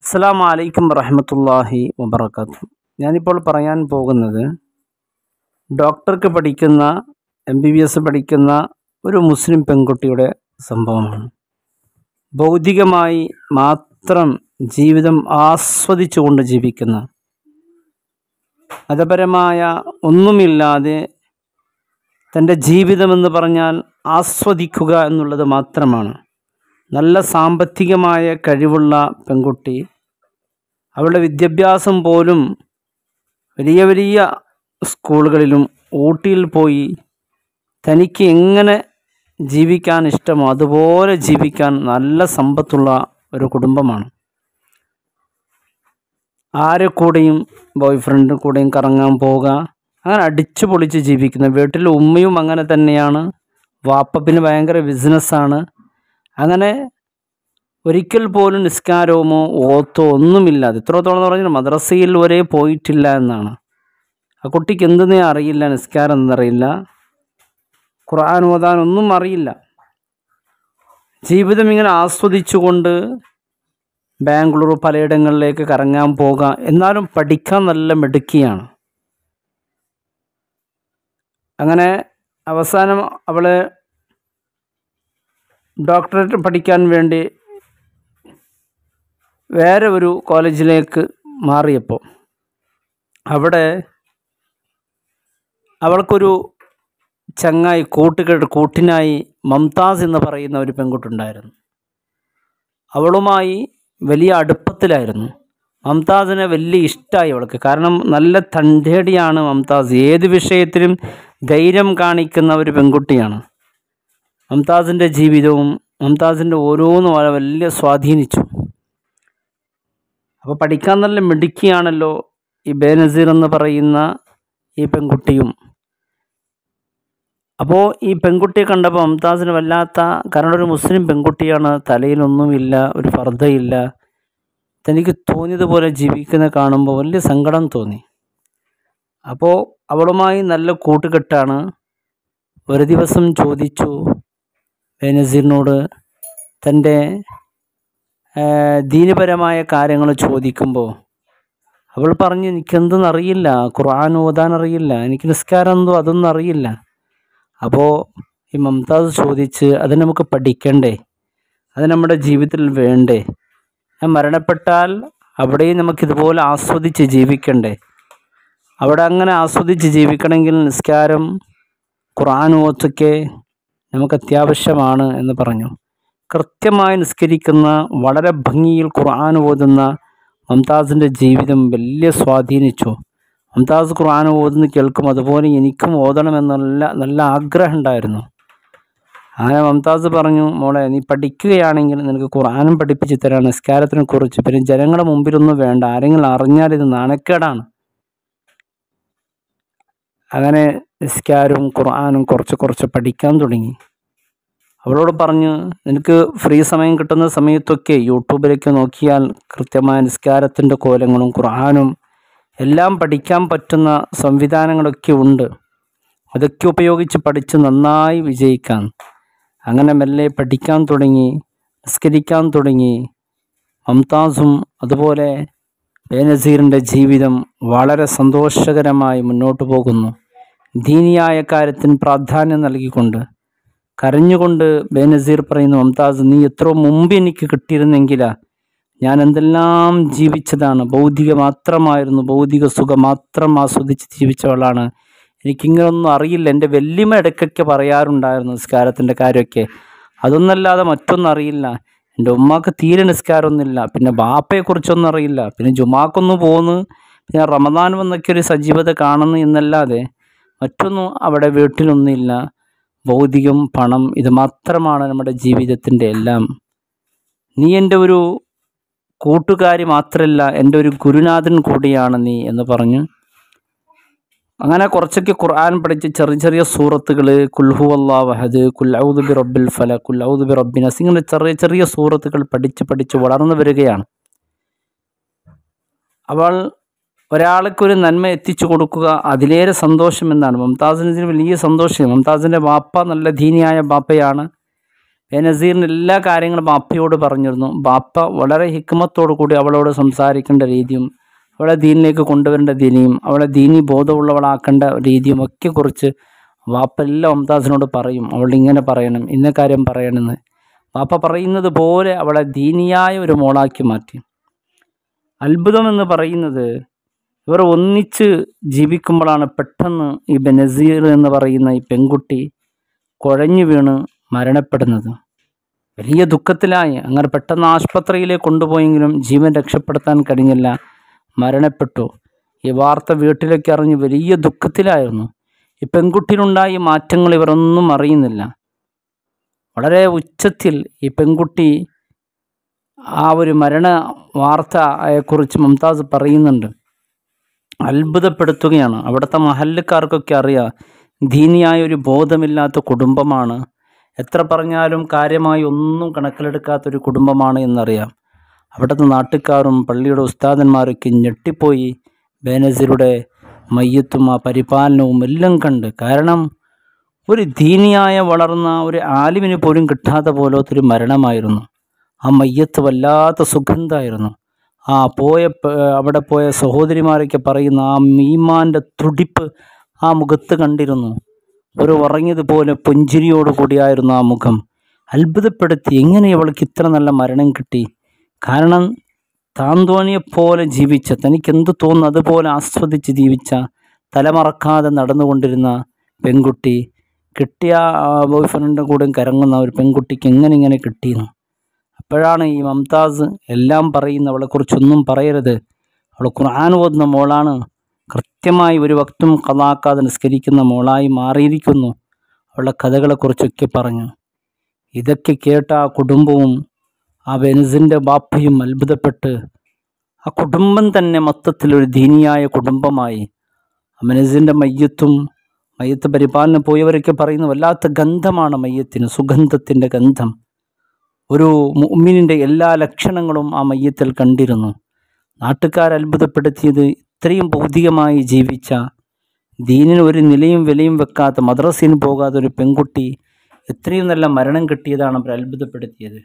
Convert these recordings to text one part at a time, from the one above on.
അസ്സാം വലൈക്കും വറഹമത്തല്ലാഹി വബർക്കാത്തു ഞാനിപ്പോൾ പറയാൻ പോകുന്നത് ഡോക്ടർക്ക് പഠിക്കുന്ന എം ബി ബി എസ് പഠിക്കുന്ന ഒരു മുസ്ലിം പെൺകുട്ടിയുടെ സംഭവമാണ് ഭൗതികമായി മാത്രം ജീവിതം ആസ്വദിച്ചുകൊണ്ട് ജീവിക്കുന്ന മതപരമായ ഒന്നുമില്ലാതെ തൻ്റെ ജീവിതമെന്ന് പറഞ്ഞാൽ ആസ്വദിക്കുക എന്നുള്ളത് മാത്രമാണ് നല്ല സാമ്പത്തികമായ കഴിവുള്ള പെൺകുട്ടി അവളുടെ വിദ്യാഭ്യാസം പോലും വലിയ വലിയ സ്കൂളുകളിലും ഊട്ടിയിൽ പോയി തനിക്ക് എങ്ങനെ ജീവിക്കാൻ ഇഷ്ടമോ അതുപോലെ ജീവിക്കാൻ നല്ല സമ്പത്തുള്ള ഒരു കുടുംബമാണ് ആരെ കൂടെയും ബോയ് ഫ്രണ്ട് കൂടെയും കറങ്ങാൻ പോവുക അങ്ങനെ അടിച്ചു പൊളിച്ച് ജീവിക്കുന്ന വീട്ടിൽ ഉമ്മയും അങ്ങനെ തന്നെയാണ് വാപ്പപ്പിന് ഭയങ്കര ബിസിനസ്സാണ് അങ്ങനെ ഒരിക്കൽ പോലും നിസ്കാരവുമോ ഓത്തോ ഒന്നുമില്ലാതെ ഇത്രത്തോളം എന്ന് പറഞ്ഞാൽ മദ്രസയിൽ വരെ പോയിട്ടില്ല എന്നാണ് ആ കുട്ടിക്ക് എന്തെന്നേ അറിയില്ല നിസ്കാരം എന്നറിയില്ല ഖുർആൻ ഓതാൻ ഒന്നും അറിയില്ല ജീവിതം ഇങ്ങനെ ആസ്വദിച്ചുകൊണ്ട് ബാംഗ്ലൂർ പലയിടങ്ങളിലേക്ക് കറങ്ങാൻ പോകാം എന്നാലും പഠിക്കാൻ നല്ല മിടുക്കിയാണ് അങ്ങനെ അവസാനം അവളെ ഡോക്ടറേറ്റ് പഠിക്കാൻ വേണ്ടി വേറെ ഒരു കോളേജിലേക്ക് മാറിയപ്പോൾ അവിടെ അവൾക്കൊരു ചങ്ങായി കൂട്ടുകെട്ട് കൂട്ടിനായി മംതാസ് എന്ന് പറയുന്ന ഒരു പെൺകുട്ടുണ്ടായിരുന്നു അവളുമായി വലിയ അടുപ്പത്തിലായിരുന്നു മംതാസിനെ വലിയ ഇഷ്ടമായി അവൾക്ക് കാരണം നല്ല തണ്ടേടിയാണ് മംതാസ് ഏത് വിഷയത്തിലും ധൈര്യം കാണിക്കുന്ന ഒരു പെൺകുട്ടിയാണ് മംതാസിൻ്റെ ജീവിതവും മംതാസിൻ്റെ ഓരോന്നും അവളെ വലിയ സ്വാധീനിച്ചു അപ്പോൾ പഠിക്കാൻ നല്ല മിടുക്കിയാണല്ലോ ഈ ബേനസീർ എന്ന് പറയുന്ന ഈ പെൺകുട്ടിയും അപ്പോൾ ഈ പെൺകുട്ടിയെ കണ്ടപ്പോൾ മംതാസിന് വല്ലാത്ത കാരണം ഒരു മുസ്ലിം പെൺകുട്ടിയാണ് തലയിലൊന്നുമില്ല ഒരു ഫർദയില്ല തനിക്ക് തോന്നിയതുപോലെ ജീവിക്കുന്ന കാണുമ്പോൾ വലിയ സങ്കടം തോന്നി അപ്പോൾ അവളുമായി നല്ല കൂട്ടുകെട്ടാണ് ഒരു ദിവസം ചോദിച്ചു ബേനസീറിനോട് തൻ്റെ ദീനപരമായ കാര്യങ്ങൾ ചോദിക്കുമ്പോൾ അവൾ പറഞ്ഞു എനിക്കെന്തെന്ന് അറിയില്ല ഖുർആൻ ഓതാൻ അറിയില്ല എനിക്ക് നിസ്കാരം എന്തോ അതൊന്നും അറിയില്ല അപ്പോൾ ഈ മംതാസ് ചോദിച്ച് അത് നമുക്ക് പഠിക്കണ്ടേ അത് നമ്മുടെ ജീവിതത്തിൽ വേണ്ടേ ഞാൻ മരണപ്പെട്ടാൽ അവിടെയും നമുക്കിതുപോലെ ആസ്വദിച്ച് ജീവിക്കണ്ടേ അവിടെ അങ്ങനെ ആസ്വദിച്ച് ജീവിക്കണമെങ്കിൽ നിസ്കാരം ഖുർആൻ ഓത്തൊക്കെ നമുക്ക് അത്യാവശ്യമാണ് എന്ന് പറഞ്ഞു കൃത്യമായി നിസ്കരിക്കുന്ന വളരെ ഭംഗിയിൽ ഖുർആൻ ഓതുന്ന മംതാസിൻ്റെ ജീവിതം വലിയ സ്വാധീനിച്ചു മംതാസ് ഖുർആൻ ഓതുന്ന കേൾക്കും അതുപോലെ എനിക്കും ഓതണമെന്നുള്ള നല്ല ആഗ്രഹം ഉണ്ടായിരുന്നു അങ്ങനെ മംതാസ് പറഞ്ഞു മോളെ നീ പഠിക്കുകയാണെങ്കിൽ നിനക്ക് ഖുർആനും പഠിപ്പിച്ച് തരാം നിസ്കാരത്തിനെ കുറിച്ച് പിന്നെ ജനങ്ങളുടെ മുമ്പിലൊന്നും വേണ്ട ആരെങ്കിലും അറിഞ്ഞാൽ ഇത് നാണക്കേടാണ് അങ്ങനെ നിസ്കാരവും ഖുർആനും കുറച്ച് കുറച്ച് പഠിക്കാൻ തുടങ്ങി അവളോട് പറഞ്ഞു നിനക്ക് ഫ്രീ സമയം കിട്ടുന്ന സമയത്തൊക്കെ യൂട്യൂബിലേക്ക് നോക്കിയാൽ കൃത്യമായ നിസ്കാരത്തിൻ്റെ കോലങ്ങളും ഖുർആനും എല്ലാം പഠിക്കാൻ പറ്റുന്ന സംവിധാനങ്ങളൊക്കെ ഉണ്ട് അതൊക്കെ ഉപയോഗിച്ച് പഠിച്ച് നന്നായി വിജയിക്കാൻ അങ്ങനെ മെല്ലെ പഠിക്കാൻ തുടങ്ങി നിസ്കരിക്കാൻ തുടങ്ങി മംതാസും അതുപോലെ ബേനസീറിൻ്റെ ജീവിതം വളരെ സന്തോഷകരമായി മുന്നോട്ട് പോകുന്നു ദീനിയായ കാര്യത്തിന് പ്രാധാന്യം നൽകിക്കൊണ്ട് കരഞ്ഞുകൊണ്ട് ബേനസീർ പറയുന്നു മംതാസ് നീ എത്രയോ മുമ്പ് എനിക്ക് കിട്ടിയിരുന്നെങ്കിലാ ഞാൻ എന്തെല്ലാം ജീവിച്ചതാണ് ഭൗതിക മാത്രമായിരുന്നു ഭൗതിക സുഖം മാത്രം ആസ്വദിച്ച് ജീവിച്ചവളാണ് എനിക്കിങ്ങനൊന്നും അറിയില്ല എൻ്റെ വല്യമ്മ ഇടയ്ക്കൊക്കെ പറയാറുണ്ടായിരുന്നു നിസ്കാരത്തിൻ്റെ കാര്യമൊക്കെ അതൊന്നല്ലാതെ മറ്റൊന്നും അറിയില്ല എൻ്റെ ഉമ്മാക്ക് തീരെ നിസ്കാരമൊന്നുമില്ല പിന്നെ ബാപ്പയെക്കുറിച്ചൊന്നും അറിയില്ല പിന്നെ ജുമാക്കൊന്ന് പോന്ന് പിന്നെ റമദാൻ വന്നൊക്കെ ഒരു സജീവത കാണുന്നു എന്നല്ലാതെ മറ്റൊന്നും അവിടെ വീട്ടിലൊന്നുമില്ല ഭൗതികം പണം ഇത് മാത്രമാണ് നമ്മുടെ ജീവിതത്തിൻ്റെ എല്ലാം നീ എൻ്റെ ഒരു കൂട്ടുകാരി മാത്രമല്ല എൻ്റെ ഒരു ഗുരുനാഥൻ കൂടിയാണ് നീ എന്ന് പറഞ്ഞു അങ്ങനെ കുറച്ചൊക്കെ ഖുർആൻ പഠിച്ച് ചെറിയ ചെറിയ സൂറത്തുകൾ കുൽഹു അള്ളാ വഹദ് കുല്ലൗദ് ബി റബ്ബിൽ ഫല കുല്ലൗദ് ബി റബ്ബിനസ് ഇങ്ങനെ ചെറിയ ചെറിയ സൂറത്തുകൾ പഠിച്ച് പഠിച്ച് വളർന്നു വരികയാണ് അവൾ ഒരാൾക്കൊരു നന്മ എത്തിച്ചു കൊടുക്കുക അതിലേറെ സന്തോഷം എന്നാണ് മംതാസിന് ഇതിന് വലിയ സന്തോഷം മംതാസിൻ്റെ ബാപ്പ നല്ല ദീനിയായ ബാപ്പയാണ് ബേനസീറിന് എല്ലാ കാര്യങ്ങളും ബാപ്പയോട് പറഞ്ഞിരുന്നു ബാപ്പ വളരെ ഹിക്മത്തോടു കൂടി അവളോട് സംസാരിക്കേണ്ട രീതിയും അവളെ ദീനിലേക്ക് കൊണ്ടുവരേണ്ട രീതിയും അവളെ ദീനി ബോധമുള്ളവളാക്കേണ്ട രീതിയും ഒക്കെ കുറിച്ച് വാപ്പ എല്ലാം മുംതാസിനോട് പറയും അവൾ ഇങ്ങനെ പറയണം ഇന്ന കാര്യം പറയണമെന്ന് വാപ്പ പറയുന്നത് പോലെ അവളെ ദീനിയായ ഒരു മോളാക്കി മാറ്റി അത്ഭുതം എന്ന് പറയുന്നത് ഇവർ ഒന്നിച്ച് ജീവിക്കുമ്പോഴാണ് പെട്ടെന്ന് ഈ ബനസീർ എന്ന് പറയുന്ന ഈ പെൺകുട്ടി കുഴഞ്ഞു വീണ് മരണപ്പെടുന്നത് വലിയ ദുഃഖത്തിലായി അങ്ങനെ പെട്ടെന്ന് ആശുപത്രിയിലേക്ക് കൊണ്ടുപോയെങ്കിലും ജീവൻ രക്ഷപ്പെടുത്താൻ കഴിഞ്ഞില്ല മരണപ്പെട്ടു ഈ വാർത്ത വീട്ടിലേക്ക് അറിഞ്ഞ് വലിയ ദുഃഖത്തിലായിരുന്നു ഈ പെൺകുട്ടിയിലുണ്ടായ ഈ മാറ്റങ്ങൾ ഇവരൊന്നും അറിയുന്നില്ല വളരെ ഉച്ചത്തിൽ ഈ പെൺകുട്ടി ആ ഒരു മരണ വാർത്തയെക്കുറിച്ച് മുംതാസ് പറയുന്നുണ്ട് അത്ഭുതപ്പെടുത്തുകയാണ് അവിടുത്തെ മഹല്ലുകാർക്കൊക്കെ അറിയാം ദീനിയായ ഒരു ബോധമില്ലാത്ത കുടുംബമാണ് എത്ര പറഞ്ഞാലും കാര്യമായി ഒന്നും കണക്കിലെടുക്കാത്തൊരു കുടുംബമാണ് എന്നറിയാം അവിടുത്തെ നാട്ടുകാരും പള്ളിയുടെ ഉസ്താദന്മാരൊക്കെ ഞെട്ടിപ്പോയി ബേനസീറുടെ മയ്യത്തും ആ പരിപാലനവും എല്ലാം കണ്ട് കാരണം ഒരു ദീനിയായ വളർന്ന ഒരു ആലിമിന് പോലും കിട്ടാത്ത പോലത്തൊരു മരണമായിരുന്നു ആ മയ്യത്ത് വല്ലാത്ത സുഗന്ധമായിരുന്നു ആ പോയ പ- അവിടെ പോയ സഹോദരിമാരൊക്കെ പറയുന്ന ആ മീമാൻ്റെ തുടിപ്പ് ആ മുഖത്ത് കണ്ടിരുന്നു ഒരു ഉറങ്ങിയതുപോലെ പുഞ്ചിരിയോട് കൂടിയായിരുന്നു ആ മുഖം അത്ഭുതപ്പെടുത്തി എങ്ങനെ ഇവൾക്ക് ഇത്ര നല്ല മരണം കിട്ടി കാരണം താൻ തോന്നിയെപ്പോലെ ജീവിച്ച തനിക്ക് എന്ത് തോന്നുന്നു അതുപോലെ ആസ്വദിച്ച് ജീവിച്ച തലമറക്കാതെ നടന്നുകൊണ്ടിരുന്ന പെൺകുട്ടി കിട്ടിയ ബോയ് ഫ്രണ്ടിൻ്റെ കൂടെ കറങ്ങുന്ന ഒരു പെൺകുട്ടിക്ക് എങ്ങനെ ഇങ്ങനെ കിട്ടിയെന്ന് അപ്പോഴാണ് ഈ മംതാസ് എല്ലാം പറയുന്ന അവളെക്കുറിച്ചൊന്നും പറയരുത് അവൾ ഖുർആൻ ഓതുന്ന മോളാണ് കൃത്യമായി ഒരു വക്തും കലാക്കാതെ നിസ്കരിക്കുന്ന മോളായി മാറിയിരിക്കുന്നു അവളുടെ കഥകളെക്കുറിച്ചൊക്കെ പറഞ്ഞു ഇതൊക്കെ കേട്ട ആ കുടുംബവും ആ ബെൻസിൻ്റെ ബാപ്പയും അത്ഭുതപ്പെട്ട് ആ കുടുംബം തന്നെ മൊത്തത്തിലൊരു ദീനിയായ കുടുംബമായി ആ ബെനസിൻ്റെ മയ്യത്തും മയ്യത്ത് പരിപാലനം പോയവരൊക്കെ പറയുന്ന വല്ലാത്ത ഗന്ധമാണ് മയ്യത്തിന് സുഗന്ധത്തിൻ്റെ ഗന്ധം ഒരു മുഅ്മിനിൻ്റെ എല്ലാ ലക്ഷണങ്ങളും ആ മയ്യത്തിൽ കണ്ടിരുന്നു നാട്ടുകാർ അത്ഭുതപ്പെടുത്തിയത് ഇത്രയും ഭൗതികമായി ജീവിച്ച ദീനിന് ഒരു നിലയും വിലയും വെക്കാത്ത മദ്രസയിൽ പോകാത്ത ഒരു പെൺകുട്ടി എത്രയും നല്ല മരണം കിട്ടിയതാണ് അവർ അത്ഭുതപ്പെടുത്തിയത്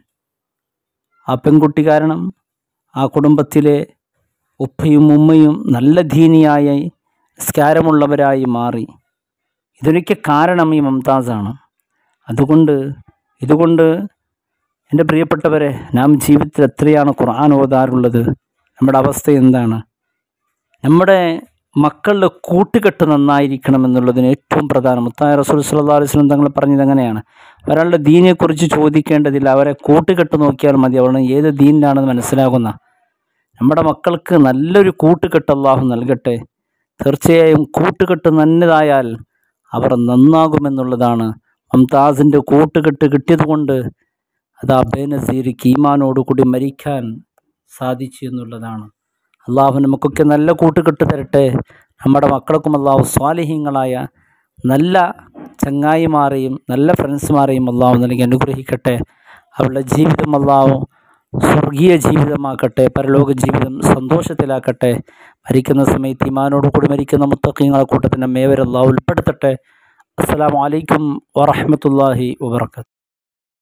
ആ പെൺകുട്ടി കാരണം ആ കുടുംബത്തിലെ ഉപ്പയും ഉമ്മയും നല്ല ദീനിയായി നിസ്കാരമുള്ളവരായി മാറി ഇതിനൊക്കെ കാരണം ഈ മംതാസാണ് അതുകൊണ്ട് ഇതുകൊണ്ട് എൻ്റെ പ്രിയപ്പെട്ടവരെ നാം ജീവിതത്തിൽ എത്രയാണ് ഖുർആൻ ഓതാറുള്ളത് നമ്മുടെ അവസ്ഥ എന്താണ് നമ്മുടെ മക്കളുടെ കൂട്ടുകെട്ട് നന്നായിരിക്കണം എന്നുള്ളതിന് ഏറ്റവും പ്രധാനം മുത്തായ റസൂൽ സല്ലല്ലാഹു അലൈഹി വസല്ലം തങ്ങൾ പറഞ്ഞത് അങ്ങനെയാണ് ഒരാളുടെ ദീനെക്കുറിച്ച് ചോദിക്കേണ്ടതില്ല അവരെ കൂട്ടുകെട്ട് നോക്കിയാൽ മതി അവൾ ഏത് ദീനിലാണെന്ന് മനസ്സിലാകുന്ന നമ്മുടെ മക്കൾക്ക് നല്ലൊരു കൂട്ടുകെട്ട് അള്ളാഹു നൽകട്ടെ തീർച്ചയായും കൂട്ടുകെട്ട് നല്ലതായാൽ അവർ നന്നാകുമെന്നുള്ളതാണ് മംതാസിൻ്റെ കൂട്ടുകെട്ട് കിട്ടിയതുകൊണ്ട് അത് ബേനസീർക്ക് ഈമാനോടുകൂടി മരിക്കാൻ സാധിച്ചു എന്നുള്ളതാണ് അള്ളാഹു നമുക്കൊക്കെ നല്ല കൂട്ടുകെട്ട് തരട്ടെ നമ്മുടെ മക്കൾക്കും അള്ളാഹു സ്വാലിഹ്യങ്ങളായ നല്ല ചങ്ങായിമാരെയും നല്ല ഫ്രണ്ട്സുമാരെയും അള്ളാഹു നൽകി അനുഗ്രഹിക്കട്ടെ അവരുടെ ജീവിതം അള്ളാഹു സ്വർഗീയ ജീവിതമാക്കട്ടെ പരലോക ജീവിതം സന്തോഷത്തിലാക്കട്ടെ മരിക്കുന്ന സമയത്ത് ഈമാനോട് കൂടി മരിക്കുന്ന മുത്തക്കീങ്ങളെ കൂട്ടത്തിൻ്റെ മേവർ അള്ളാഹു ഉൾപ്പെടുത്തട്ടെ അസ്സലാമു അലൈക്കും വറഹ്മത്തുള്ളാഹി വബർക്കാത്തു